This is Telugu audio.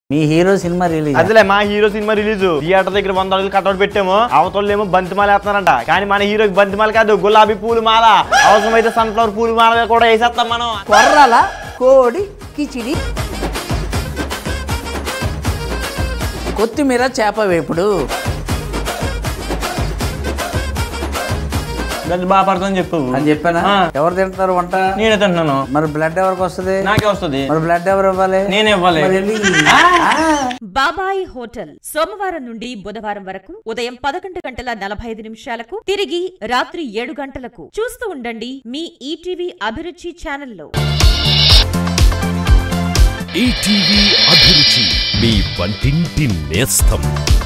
మీ హీరో సినిమా రిలీజ్ అదిలే మా హీరో సినిమా రిలీజ్ థియేటర్ దగ్గర వంద అడుగులు కట్అవుట్ పెట్టాము అవతల ఏమో బంతిమాల వేస్తున్నారంట కానీ మన హీరోకి బంతిమాల కాదు గులాబీ పూలు మాల అవసరమైతే సన్ఫ్లవర్ పూలు మాల కూడా వేసేస్తాం మనం కొర్రల కోడి కిచిడి కొత్తిమీర చేప వేపుడు అది బాగా పడుతుందని చెప్పు అని చెప్పానా ఆ. ఎవరు తింటారు వంట నేనే తింటున్నాను మరి బ్లడ్ ఎవరికి వస్తుంది నాకే వస్తుంది మరి బ్లడ్ ఎవరు ఇవ్వాలి నేనే ఇవ్వాలి మరి వెళ్ళి బాబాయ్ హోటల్ సోమవారం నుండి బుధవారం వరకు ఉదయం పదకొండు గంటల నలభై ఐదు నిమిషాలకు తిరిగి రాత్రి ఏడు గంటలకు చూస్తూ ఉండండి మీ ఈటీవీ అభిరుచి ఛానల్లో ఈటీవీ అభిరుచి మీ వంటింటి నేస్తం